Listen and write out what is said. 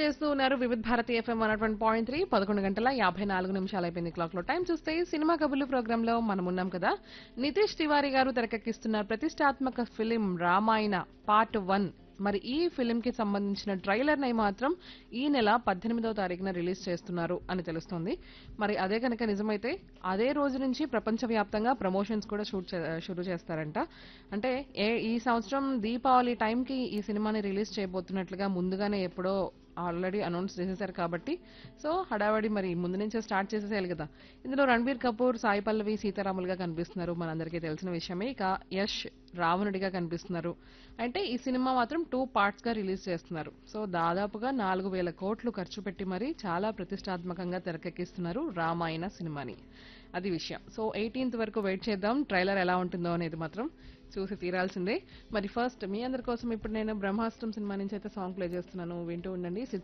చేస్తూ ఉన్నారు Vividh Bharati FM one one point three పదకొండు గంటల యాభై నాలుగు నిమిషాలు అయిపోయింది క్లాక్ లో టైం చూస్తే సినిమా కబుర్లు ప్రోగ్రామ్ లో మనం ఉన్నాం కదా నితీష్ తివారీ గారు తెరకెక్కిస్తున్న ప్రతిష్టాత్మక ఫిలిం రామాయణ పార్ట్ వన్ మరి ఈ ఫిలిం కి సంబంధించిన ట్రైలర్ ని మాత్రం ఈ నెల పద్దెనిమిదవ తారీఖున రిలీజ్ చేస్తున్నారు అని తెలుస్తోంది మరి అదే కనుక నిజమైతే అదే రోజు నుంచి ప్రపంచవ్యాప్తంగా ప్రమోషన్స్ కూడా షూట్ చే- షురూ చేస్తారంట అంటే ఏ ఈ సంవత్సరం దీపావళి టైంకి ఈ సినిమాని రిలీజ్ చేయబోతున్నట్లుగా ముందుగానే ఎప్పుడో ఆల్రెడీ అనౌన్స్ చేసేశారు కాబట్టి సో హడావడి మరి ముందు నుంచే స్టార్ట్ చేసేసేయాలి కదా ఇందులో రణబీర్ కపూర్ సాయి పల్లవి సీతారాములుగా కనిపిస్తున్నారు మనందరికీ తెలిసిన విషయమే ఇక యష్ రావణుడిగా కనిపిస్తున్నారు అంటే ఈ సినిమా మాత్రం టూ పార్ట్స్ గా రిలీజ్ చేస్తున్నారు సో దాదాపుగా నాలుగు వేల కోట్లు ఖర్చు పెట్టి మరి చాలా ప్రతిష్టాత్మకంగా తెరకెక్కిస్తున్నారు రామాయణ సినిమాని అది విషయం సో ఎయిటీన్త్ వరకు వెయిట్ చేద్దాం ట్రైలర్ ఎలా ఉంటుందో అనేది మాత్రం చూసి తీరాల్సిందే మరి ఫస్ట్ మీ అందరి కోసం ఇప్పుడు నేను బ్రహ్మాస్త్రం సినిమా నుంచి అయితే సాంగ్ ప్లే చేస్తున్నాను వింటూ ఉండండి